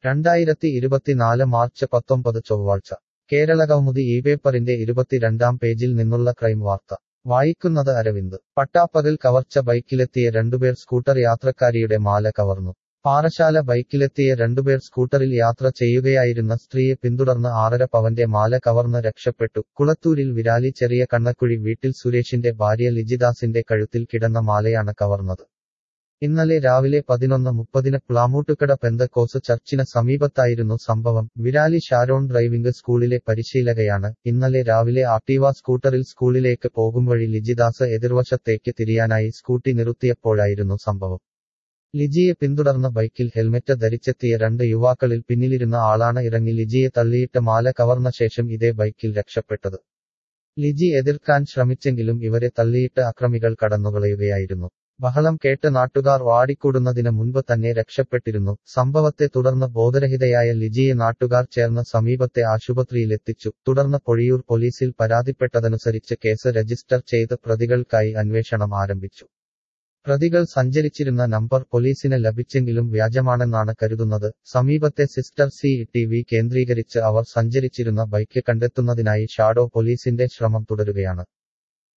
രണ്ടായിരത്തി ഇരുപത്തിനാല് മാർച്ച് പത്തൊമ്പത് ചൊവ്വാഴ്ച കേരളകൗമുദി ഈ പേപ്പറിന്റെ ഇരുപത്തിരണ്ടാം പേജിൽ നിന്നുള്ള ക്രൈം വാർത്ത വായിക്കുന്നത് അരവിന്ദ് പട്ടാപ്പകൽ കവർച്ച ബൈക്കിലെത്തിയ രണ്ടുപേർ സ്കൂട്ടർ യാത്രക്കാരിയുടെ മാല കവർന്നു പാറശാല ബൈക്കിലെത്തിയ രണ്ടുപേർ സ്കൂട്ടറിൽ യാത്ര ചെയ്യുകയായിരുന്ന സ്ത്രീയെ പിന്തുടർന്ന് ആറര പവന്റെ മാല കവർന്ന് രക്ഷപ്പെട്ടു കുളത്തൂരിൽ വിരാലി ചെറിയ കണ്ണക്കുഴി വീട്ടിൽ സുരേഷിന്റെ ഭാര്യ ലിജിദാസിന്റെ കഴുത്തിൽ കിടന്ന മാലയാണ് കവർന്നത് ഇന്നലെ രാവിലെ പതിനൊന്ന് മുപ്പതിന് പ്ലാമൂട്ടുകട പെന്തക്കോസ് ചർച്ചിന് സമീപത്തായിരുന്നു സംഭവം വിരാലി ഷാരോൺ ഡ്രൈവിംഗ് സ്കൂളിലെ പരിശീലകയാണ് ഇന്നലെ രാവിലെ ആക്ടീവ സ്കൂട്ടറിൽ സ്കൂളിലേക്ക് പോകും വഴി ലിജിദാസ് എതിർവശത്തേക്ക് തിരിയാനായി സ്കൂട്ടി നിർത്തിയപ്പോഴായിരുന്നു സംഭവം ലിജിയെ പിന്തുടർന്ന ബൈക്കിൽ ഹെൽമെറ്റ് ധരിച്ചെത്തിയ രണ്ട് യുവാക്കളിൽ പിന്നിലിരുന്ന ആളാണ് ഇറങ്ങി ലിജിയെ തള്ളിയിട്ട് മാല കവർന്ന ശേഷം ഇതേ ബൈക്കിൽ രക്ഷപ്പെട്ടത് ലിജി എതിർക്കാൻ ശ്രമിച്ചെങ്കിലും ഇവരെ തള്ളിയിട്ട് അക്രമികൾ കടന്നുകളയുകയായിരുന്നു ബഹളം കേട്ട് നാട്ടുകാർ വാടിക്കൂടുന്നതിന് മുൻപ് തന്നെ രക്ഷപ്പെട്ടിരുന്നു സംഭവത്തെ തുടർന്ന് ബോധരഹിതയായ ലിജിയെ നാട്ടുകാർ ചേർന്ന് സമീപത്തെ ആശുപത്രിയിലെത്തിച്ചു തുടർന്ന് പൊഴിയൂർ പോലീസിൽ പരാതിപ്പെട്ടതനുസരിച്ച് കേസ് രജിസ്റ്റർ ചെയ്ത് പ്രതികൾക്കായി അന്വേഷണം ആരംഭിച്ചു പ്രതികൾ സഞ്ചരിച്ചിരുന്ന നമ്പർ പോലീസിന് ലഭിച്ചെങ്കിലും വ്യാജമാണെന്നാണ് കരുതുന്നത് സമീപത്തെ സിസ്റ്റർ സി ടി വി കേന്ദ്രീകരിച്ച് അവർ സഞ്ചരിച്ചിരുന്ന ബൈക്ക് കണ്ടെത്തുന്നതിനായി ഷാഡോ പോലീസിന്റെ ശ്രമം തുടരുകയാണ്